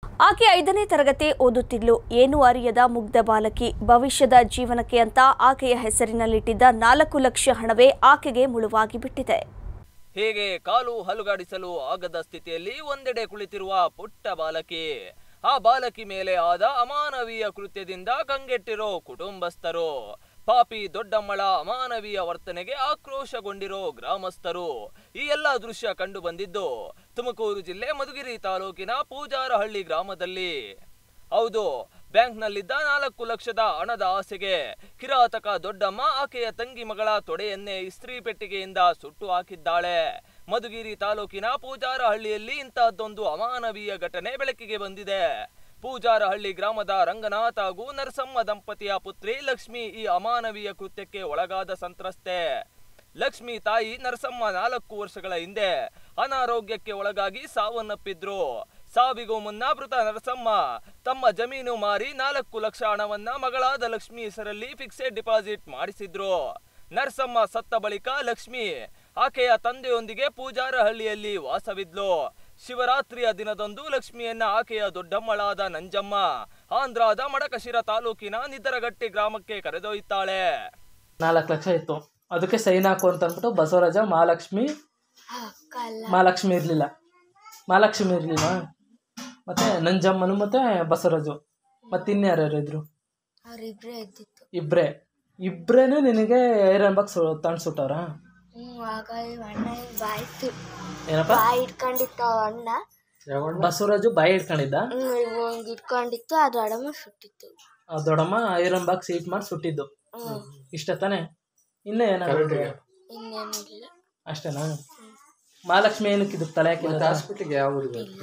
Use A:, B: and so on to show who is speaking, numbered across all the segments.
A: ಆಕೆ ಐದನೇ ತರಗತಿ ಓದುತ್ತಿದ್ಲು ಏನು ಅರಿಯದ ಮುಗ್ಧ ಬಾಲಕಿ ಭವಿಷ್ಯದ ಜೀವನಕ್ಕೆ ಅಂತ ಆಕೆಯ ಹೆಸರಿನಲ್ಲಿಟ್ಟಿದ್ದ ನಾಲ್ಕು ಲಕ್ಷ ಹಣವೇ ಆಕೆಗೆ ಮುಳುವಾಗಿ ಬಿಟ್ಟಿದೆ
B: ಹೀಗೆ ಕಾಲು ಹಲುಗಾಡಿಸಲು ಆಗದ ಸ್ಥಿತಿಯಲ್ಲಿ ಒಂದೆಡೆ ಕುಳಿತಿರುವ ಪುಟ್ಟ ಬಾಲಕಿ ಆ ಬಾಲಕಿ ಮೇಲೆ ಆದ ಅಮಾನವೀಯ ಕೃತ್ಯದಿಂದ ಕಂಗೆಟ್ಟಿರೋ ಕುಟುಂಬಸ್ಥರು ಪಾಪಿ ದೊಡ್ಡಮ್ಮಳ ಅಮಾನವೀಯ ವರ್ತನೆಗೆ ಆಕ್ರೋಶಗೊಂಡಿರೋ ಗ್ರಾಮಸ್ಥರು ಈ ಎಲ್ಲ ದೃಶ್ಯ ಕಂಡು ಬಂದಿದ್ದು ತುಮಕೂರು ಜಿಲ್ಲೆ ಮಧುಗಿರಿ ತಾಲೂಕಿನ ಪೂಜಾರಹಳ್ಳಿ ಗ್ರಾಮದಲ್ಲಿ ಹೌದು ಬ್ಯಾಂಕ್ನಲ್ಲಿದ್ದ ನಾಲ್ಕು ಲಕ್ಷದ ಹಣದ ಆಸೆಗೆ ಕಿರಾತಕ ದೊಡ್ಡಮ್ಮ ಆಕೆಯ ತಂಗಿ ಮಗಳ ತೊಡೆಯನ್ನೇ ಇಸ್ತ್ರಿ ಪೆಟ್ಟಿಗೆಯಿಂದ ಸುಟ್ಟು ಹಾಕಿದ್ದಾಳೆ ಮಧುಗಿರಿ ತಾಲೂಕಿನ ಪೂಜಾರಹಳ್ಳಿಯಲ್ಲಿ ಇಂತಹದ್ದೊಂದು ಅಮಾನವೀಯ ಘಟನೆ ಬೆಳಕಿಗೆ ಬಂದಿದೆ ಪೂಜಾರಹಳ್ಳಿ ಗ್ರಾಮದ ರಂಗನಾಥ್ ಹಾಗೂ ನರಸಮ್ಮ ದಂಪತಿಯ ಪುತ್ರಿ ಲಕ್ಷ್ಮಿ ಈ ಅಮಾನವೀಯ ಕೃತ್ಯಕ್ಕೆ ಒಳಗಾದ ಸಂತ್ರಸ್ತೆ ಲಕ್ಷ್ಮಿ ತಾಯಿ ನರಸಮ್ಮ ನಾಲ್ಕು ವರ್ಷಗಳ ಹಿಂದೆ ಅನಾರೋಗ್ಯಕ್ಕೆ ಒಳಗಾಗಿ ಸಾವನ್ನಪ್ಪಿದ್ರು ಸಾವಿಗೂ ಮುನ್ನ ಮೃತ ನರಸಮ್ಮ ತಮ್ಮ ಜಮೀನು ಮಾರಿ ನಾಲ್ಕು ಲಕ್ಷ ಹಣವನ್ನ ಮಗಳಾದ ಲಕ್ಷ್ಮಿ ಹೆಸರಲ್ಲಿ ಫಿಕ್ಸೆಡ್ ಡಿಪಾಸಿಟ್ ಮಾಡಿಸಿದ್ರು ನರಸಮ್ಮ ಸತ್ತ ಬಳಿಕ ಲಕ್ಷ್ಮಿ ಆಕೆಯ ತಂದೆಯೊಂದಿಗೆ ಪೂಜಾರಹಳ್ಳಿಯಲ್ಲಿ ವಾಸವಿದ್ಲು ಶಿವರಾತ್ರಿಯ ದಿನದಂದು ಲಕ್ಷ್ಮಿಯನ್ನ ಆಕೆಯ ದೊಡ್ಡಮ್ಮಳಾದ ನಂಜಮ್ಮ ಆಂಧ್ರದ ಮಡಕಶಿರ ತಾಲೂಕಿನ ನಿದ್ದರಗಟ್ಟಿ ಗ್ರಾಮಕ್ಕೆ ಕರೆದೊಯ್ತಾಳೆ
C: ನಾಲ್ಕು ಲಕ್ಷ ಇತ್ತು ಅದಕ್ಕೆ ಸೈನ್ ಹಾಕು ಅಂತ ಅಂದ್ಬಿಟ್ಟು ಬಸವರಾಜ ಮಹಾಲಕ್ಷ್ಮಿ ಮಹಾಲಕ್ಷ್ಮಿ ಇರಲಿಲ್ಲ ಮಹಾಲಕ್ಷ್ಮಿ ಇರಲಿಲ್ಲ ಮತ್ತೆ ನಂಜಮ್ಮನು ಮತ್ತೆ ಬಸವರಾಜು ಮತ್ತೆ ಇನ್ಯಾರ್ಯಾರು ಇದ್ರು
D: ಅವ್ರಿಬ್ರೇ ಇದ್ದಿತ್ತು
C: ಇಬ್ರೇ ಇಬ್ರೇನೆ ನಿನಗೆ ಐರನ್ ಬಾಕ್ಸ್ ತಂಡ್ಸುಟ್ಟವ್ರ
D: ಹ್ಞೂ ಆಗ ಇವ್ ಅಣ್ಣ ಹಿಂಗ್ ಬಾಯ್ತು
C: ಏನಪ್ಪ
D: ಬಾಯಿ ಇಟ್ಕೊಂಡಿತ್ತು ಅವ ಅಣ್ಣ
C: ಬಸವರಾಜು ಬಾಯಿ ಇಟ್ಕೊಂಡಿದ್ದ
D: ಹ್ಞೂ ಹಿಂಗ್ ಇಟ್ಕೊಂಡಿತ್ತು ಅದು ಅಡಮ ಸುಟ್ಟಿತ್ತು
C: ಆ ದೊಡ್ಡಮ್ಮ ಐರನ್ ಬಾಕ್ಸ್ ಹೀಟ್ ಮಾಡಿ ಸುಟ್ಟಿದ್ದು
D: ಹ್ಞೂ
C: ಇಷ್ಟ ತಾನೆ ಇನ್ನೇ ಏನಾಗುತ್ತೆ
D: ಇನ್ನೇನು ಇಲ್ಲ
C: ಅಷ್ಟೇನಾ ಮಹಾಲಕ್ಷ್ಮಿ ಏನಕ್ಕೆ ಇದಕ್ಕೆ ತಲೆ ಹಾಕಿಲ್ಲ
E: ಹಾಸ್ಪಿಟ್ಲಿಗೆ ಯಾವ ಊರಿಗೆ
D: ಇಲ್ಲ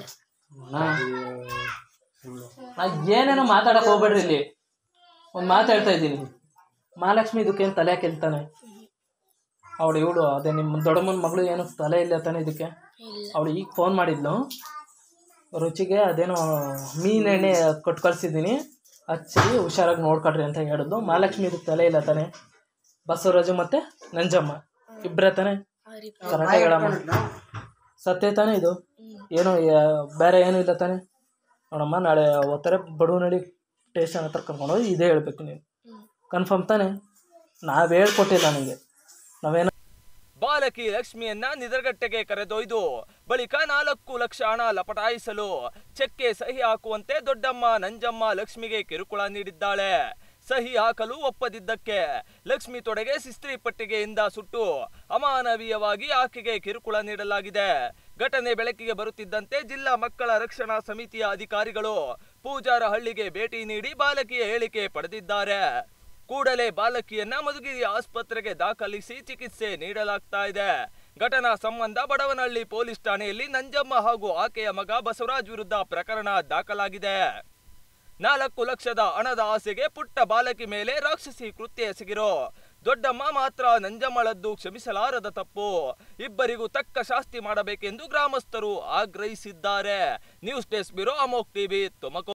C: ನಾ ಏನೇನೋ ಮಾತಾಡಕ್ ಹೋಗ್ಬೇಡ್ರಿ ಇಲ್ಲಿ ಒಂದು ಮಾತು ಹೇಳ್ತಾ ಇದ್ದೀನಿ ಮಹಾಲಕ್ಷ್ಮಿ ಇದಕ್ಕೇನು ತಲೆ ಹಾಕಿಲ್ತಾನೆ ಅವಳು ಇವಳು ಅದೇ ನಿಮ್ಮ ದೊಡ್ಡಮ್ಮನ ಮಗಳು ಏನು ತಲೆ ಇಲ್ಲ ತಾನೆ ಇದಕ್ಕೆ
D: ಇಲ್ಲ
C: ಅವಳು ಈಗ ಫೋನ್ ಮಾಡಿದ್ಲು ರುಚಿಗೆ ಅದೇನೋ ಮೀನ್ ಎಣ್ಣೆ ಕೊಟ್ಟು ಕಳ್ಸಿದ್ದೀನಿ ಹಚ್ಚಿ ಹುಷಾರಾಗಿ ನೋಡ್ಕೊಳ್ರಿ ಅಂತ ಹೇಳಿದ್ಲು ಮಹಾಲಕ್ಷ್ಮಿ ಇದಕ್ಕೆ ತಲೆ ಇಲ್ಲ ತಾನೆ ಬಸವರಾಜು ಮತ್ತೆ ನಂಜಮ್ಮ ಇಬ್ಬರೇ ತಾನೆ
D: ಅವ್ರಿಬ್ರು
C: ಕರೆಕ್ಟಾಗಿ ಹೇಳಮ್ಮ ಸತ್ಯ ತಾನೆ ಇದು ಏನು ಯಾ- ಬೇರೆ ಏನೂ ಇಲ್ಲ ತಾನೆ ನೋಡಮ್ಮ ನಾಳೆ ಓದ್ತಾರೆ ಬಡವನಹಳ್ಳಿ ಸ್ಟೇಷನ್ ಹತ್ರ ಕರ್ಕೊಂಡೋಗಿ ಇದೇ ಹೇಳ್ಬೇಕು ನೀನು ಕನ್ಫರ್ಮ್ ತಾನೆ ನಾವು ಹೇಳ್ಕೊಟ್ಟಿಲ್ಲ ನನಗೆ ನಾವೇನೋ
B: ಬಾಲಕಿ ಲಕ್ಷ್ಮಿಯನ್ನ ನಿದರ್ಗಟ್ಟೆಗೆ ಕರೆದೊಯ್ದು ಬಳಿಕ ನಾಲ್ಕು ಲಕ್ಷ ಹಣ ಲಪಟಾಯಿಸಲು ಚೆಕ್ಗೆ ಸಹಿ ಹಾಕುವಂತೆ ದೊಡ್ಡಮ್ಮ ನಂಜಮ್ಮ ಲಕ್ಷ್ಮಿಗೆ ಕಿರುಕುಳ ನೀಡಿದ್ದಾಳೆ ಸಹಿ ಹಾಕಲು ಒಪ್ಪದಿದ್ದಕ್ಕೆ ಲಕ್ಷ್ಮಿ ತೊಡೆಗೆ ಸಿಸ್ತ್ರಿ ಪಟ್ಟಿಗೆಯಿಂದ ಸುಟ್ಟು ಅಮಾನವೀಯವಾಗಿ ಆಕೆಗೆ ಕಿರುಕುಳ ನೀಡಲಾಗಿದೆ ಘಟನೆ ಬೆಳಕಿಗೆ ಬರುತ್ತಿದ್ದಂತೆ ಜಿಲ್ಲಾ ಮಕ್ಕಳ ರಕ್ಷಣಾ ಸಮಿತಿಯ ಅಧಿಕಾರಿಗಳು ಪೂಜಾರಹಳ್ಳಿಗೆ ಭೇಟಿ ನೀಡಿ ಬಾಲಕಿಯ ಹೇಳಿಕೆ ಪಡೆದಿದ್ದಾರೆ ಕೂಡಲೇ ಬಾಲಕಿಯನ್ನ ಮಧುಗಿರಿ ಆಸ್ಪತ್ರೆಗೆ ದಾಖಲಿಸಿ ಚಿಕಿತ್ಸೆ ನೀಡಲಾಗ್ತಾ ಇದೆ ಘಟನಾ ಸಂಬಂಧ ಬಡವನಹಳ್ಳಿ ಪೊಲೀಸ್ ಠಾಣೆಯಲ್ಲಿ ನಂಜಮ್ಮ ಹಾಗೂ ಆಕೆಯ ಮಗ ಬಸವರಾಜ್ ವಿರುದ್ಧ ಪ್ರಕರಣ ದಾಖಲಾಗಿದೆ ನಾಲ್ಕು ಲಕ್ಷದ ಹಣದ ಆಸೆಗೆ ಪುಟ್ಟ ಬಾಲಕಿ ಮೇಲೆ ರಾಕ್ಷಸಿ ಕೃತ್ಯ ಎಸಗಿರೋ ದೊಡ್ಡಮ್ಮ ಮಾತ್ರ ನಂಜಮ್ಮಳದ್ದು ಕ್ಷಮಿಸಲಾರದ ತಪ್ಪು ಇಬ್ಬರಿಗೂ ತಕ್ಕ ಶಾಸ್ತಿ ಮಾಡಬೇಕೆಂದು ಗ್ರಾಮಸ್ಥರು ಆಗ್ರಹಿಸಿದ್ದಾರೆ ನ್ಯೂಸ್ ಡೆಸ್ಕ್ ಬ್ಯೂರೋ ಅಮೋಕ್ ಟಿವಿ ತುಮಕೂರು